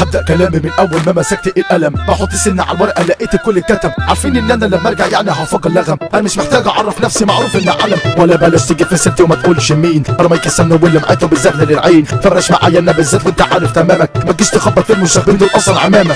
هبدا كلامي من اول ما مسكت القلم بحط سن على الورقه لقيت الكل اتكتب عارفين ان انا لما ارجع يعني هفوق اللغم انا مش محتاج اعرف نفسي معروف ان علم ولا بلاش تيجي في سيرتي وما تقولش مين انا ما يكسرني واللي معاته بالذات للعين فرش معايا انا بالذات وانت عارف تمامك ما تجيش تخبط في المشاغبين دول اصلا عمامك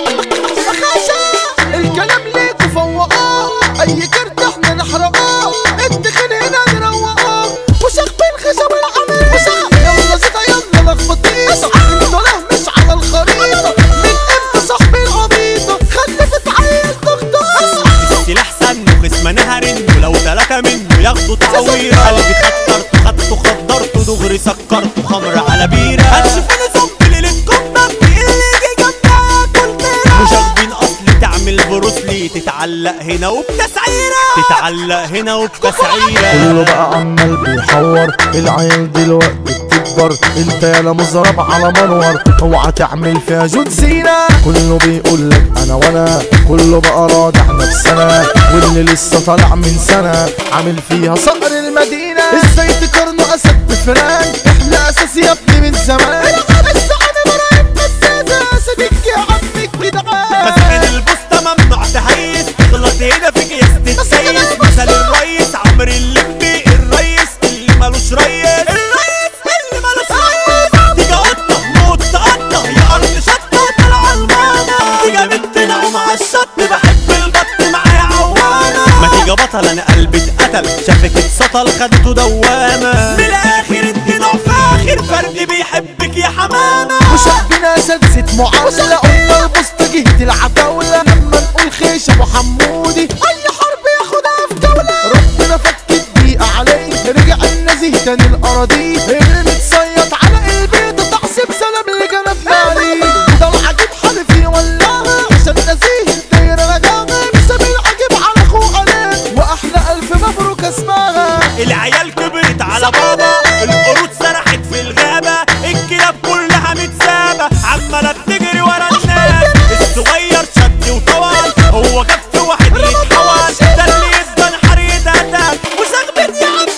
الكلام ليك فوقاه اي كرت احنا نحرقاه التخن هنا نروقاه وشاغبين خشب العميد يلا زيتا يلا لخبطيطه انتوا له مش على الخريطه من امتى صاحبي العبيطه خلفت عيل دكتور السلاح سن وخصمنا هرن ولو تلاتة منه ياخدوا تعويرة قلبي خطرته خدته خدرته دغري سكرته خمر على بيرة هتشوفوني زومبي ليلتكم ده اللي يجي جنبها ياكل بيرة مشاغبين اصلي تعمل بروسلي تتعلق هنا وبتسعيرة تتعلق هنا وبتسعيرة كله بقى عمال بيحور العيال دلوقتي بتكبر انت يالا مزرب على منور اوعى تعمل فيها جود زينة كله بيقول لك انا وانا كله بقى رادع نفسنا واللي لسه طالع من سنة عامل فيها صقر المدينة ازاي تقارنوا اسد بفران احنا اساسي يا ابني من زمان لسه انا برايب بس اسدك يا عمك جدعان مسكن البوسطة ممنوع تهيس تغلط هنا فيك يا تتسيس مثل الريس عمرو اللمبي الريس اللي مالوش ريس الريس اللي مالوش ريس تيجي قطة موت تقطة يا أرض شطة طالعة المانا تيجي بنت نعوم على الشط بحب البط معايا عوانة ما تيجي بطل أنا قلبي اتقتل شافك اتسطل خدته دوامة من الآخر انت نوع فاخر فرد بيحبك يا حمامة وشعبنا سلسة معاملة قلنا البسطة جهة العتاولة لما نقول خيش ابو حمودي اي حرب ياخدها في جولة ربنا فك الدقيقة عليه رجع النزيه تاني الاراضي اللي متصيط على البيضة تحسب سلام اللي جنبنا عليه ده العجيب حلفي ولاها عشان نزيه الدايرة رجعها بسبب العجيب على اخوه عليه واحلى الف مبروك اسمها العيال كبرت على بابا القرود سرحت في الغابة الكلاب كلها متسابة عمالة بتجري ورا الناس الصغير شد وطول هو كف واحد يتحول ده اللي يدن حريتها وشغبت يا عم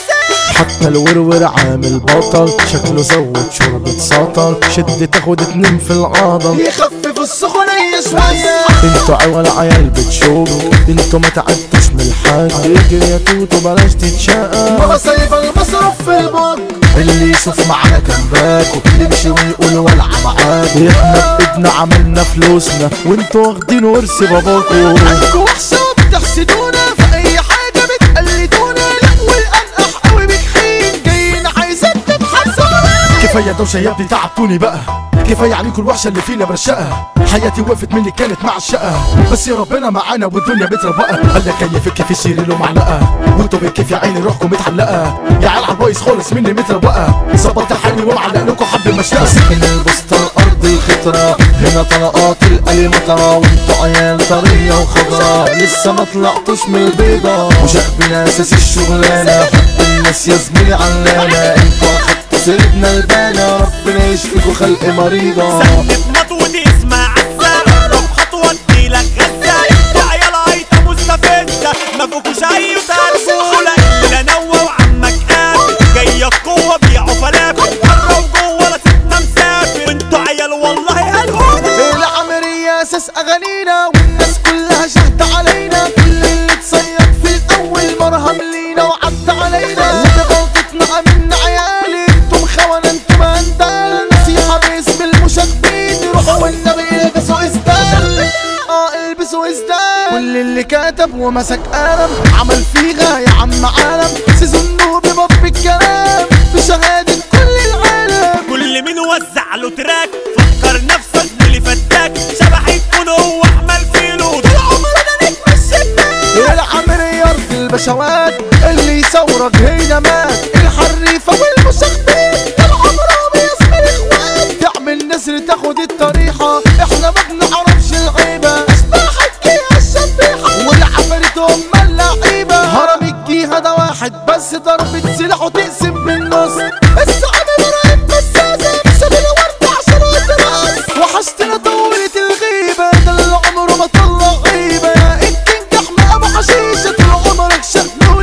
حتى الورور عامل بطل شكله زود شربة سطل شد تاخد اتنين في العضل يخفف السخونية شوية انتوا عوال عيال بتشوفوا انتوا ما تعدتوش من الحاج اجري يا توتو بلاش تتشقى ما سايبة المصرف في البنك اللي يشوف معانا كان باكو يمشي ويقول ولع معاكو احنا بايدنا عملنا فلوسنا وانتوا واخدين ورث باباكو عندكوا وحشة بتحسدونا في اي حاجة بتقلدونا لا والانقح قوي بجحيم جايين عايزين تتحسونا كفايه دوشه يا ابني تعبتوني بقى كفايه عليكم الوحشه اللي فينا برشقه حياتي وقفت مني كانت مع الشقه بس يا ربنا معانا والدنيا متروقه قال لك كيفك في سيري له معلقه وانتوا بالكيف يا عيني روحكم متعلقه يا عيال على البايظ خالص مني متروقه ظبطت حالي ومعلق لكم حب المشتقه ساكن البسطة الأرض الخضرا هنا طلقات القلمطرة وانتوا عيال طرية وخضرا لسه ما طلعتوش من البيضة وشقبنا أساس الشغلانة حب الناس يا زميلي علانة انتوا أخدتوا سيرتنا البانة ربنا يشفيكوا خلق مريضة سندت مطوتي اسمها عزة طب خطوة اديلك غزة انتوا عيال عيطة مستفزة ما فوقوش أي تربولة اللي نوى وعمك قافل جاية بقوة بيعوا فلافل بره وجوه لا سيبنا مسافر وانتوا عيال والله هالهولة العمرية أساس أغانينا والناس كلها شهد علينا كل اللي اتصيد في الأول مرهم لينا وعد علينا ودي غلطتنا أمن عيالي انتم خونة انتم أندال نصيحة باسم المشاغبين روحوا والنبي البسوا إسدال اه البسوا إسدال كل اللي كتب ومسك قلم عمل فيها يا عم عالم سيزون نوبي باب الكلام بشهادة كل العالم كل مين وزع له تراك فكر نفسه زميلي فتاك شبح يكون هو احمل فيلو طول عمرنا نجم الشباك العمرية أرض البشوات اللي يصورك هنا مات الحريفة والمشاغبين طول عمرهم يسمي الإخوات تعمل نسر تاخد الطريحة احنا ما بنعرفش العيبة اشباحك يا الشبيحة والعفاريت هم اللعيبة هرم الجيهة ده واحد بس ضربة سلاح وتقسم بالنص الصعب مرعب بس لازم سيب الورد عشان الراس وحشتنا طولة الغيبة ده اللي عمره ما طلع غيبة يا الكينج احمد ابو حشيشة طول عمرك شغل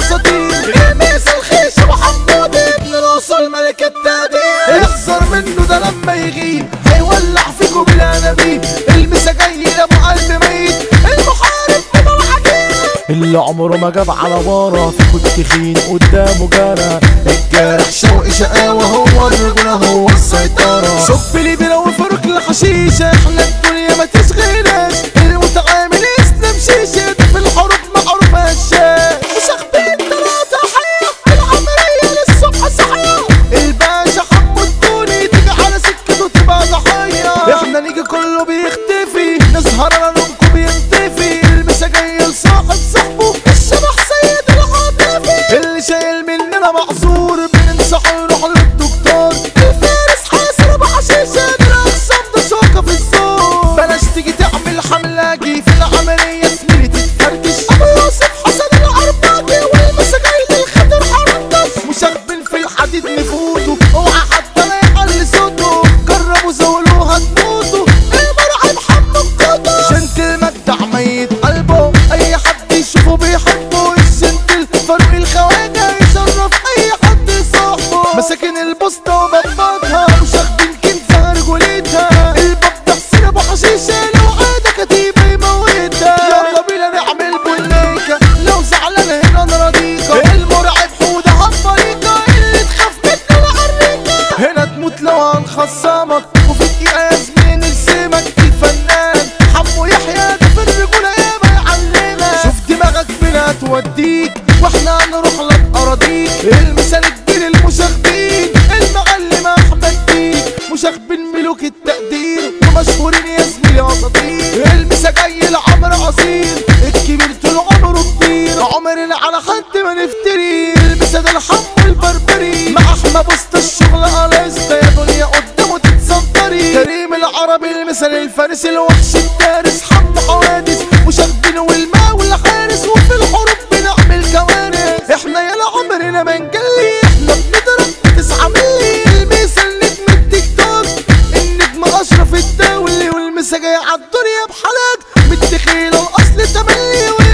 الاساطير الميس الخيش وحمود ابن الاصول ملك التقدير يخسر منه ده لما يغيب هيولع فيكم بالانابيب المسا جاي لابو قلب ميت المحارب من العجيب اللي عمره ما جاب على بارة فيكو التخين قدامه جارة الجارح شوقي شقاوة هو الرجولة هو السيطرة شوف لي بلو فرق الحشيشة احنا الدنيا ما تشغلناش المتعامل يسلم شيشة ده في الحروب معروف هشاش وشخبين تلاتة حياة العملية للصبح صحية الباشا حمو الدوني تيجي على سكته تبقى ضحية احنا نيجي كله بيختفي نسهر على نومكم بينطفي المسا جاي لصاحب صاحبه الشبح سيد العاطفي اللي شايل مننا معذور بننصحه يروح للدكتور الفارس حاسر ابو حشيشه الاقسام ده شوكه في الزور بلاش تيجي تعمل حمله جي في العمليه زميلي تتفركش ابو يوسف حسن العرباجي والمسا جاي للخضر حرنكش مشغبين في الحديد نفوته اوعى حتى لا يعلي صوته جربوا زولوها تموتوا المرعي محمد قطر جنتل مجدع ميت قلبه اي حد يشوفه بيحبه الجنتل فاروق الخواجه يشرف اي حد صاحبه مساكن البوسطه وبطاتها وشاخدين كنزها رجولتها الباب ده حسين ابو حشيشه لو عاده كتيبه يموتها يلا بينا نعمل بوليكا لو زعلان هنا نراضيكا المرعب حوده عالطريقه اللي تخاف منه العريكه هنا تموت لو هنخصمك وفي دقيقه يا زميلي نرسمك الفنان حمو يحيى ده في الرجوله ياما يعلمك شوف دماغك فين هتوديك واحنا هنروح لك اراضيك المثال الكبير المشاغبين المعلم احمد بيك مشاغبين ملوك التقدير ومشهورين يا زميلي اساطير المسا جاي لعمر اصيل الكبير طول عمره كبير عمرنا على حد ما نفتري المسا ده الحم البربري مع احمد وسط الشغل اليستا يا دنيا قدامه تتسنطري كريم العربي المثل الفارس الوحش الدارس حمد حوادث مشاغبين والماء والحارس وفي الحروب بنعمل كوارث احنا يلا عمرنا ما نجلي احنا بنضرب تسعة ملي المثل نجم التيك توك النجم اشرف الدولي والمسا جاي عالدنيا بحالات متخيل الاصل تملي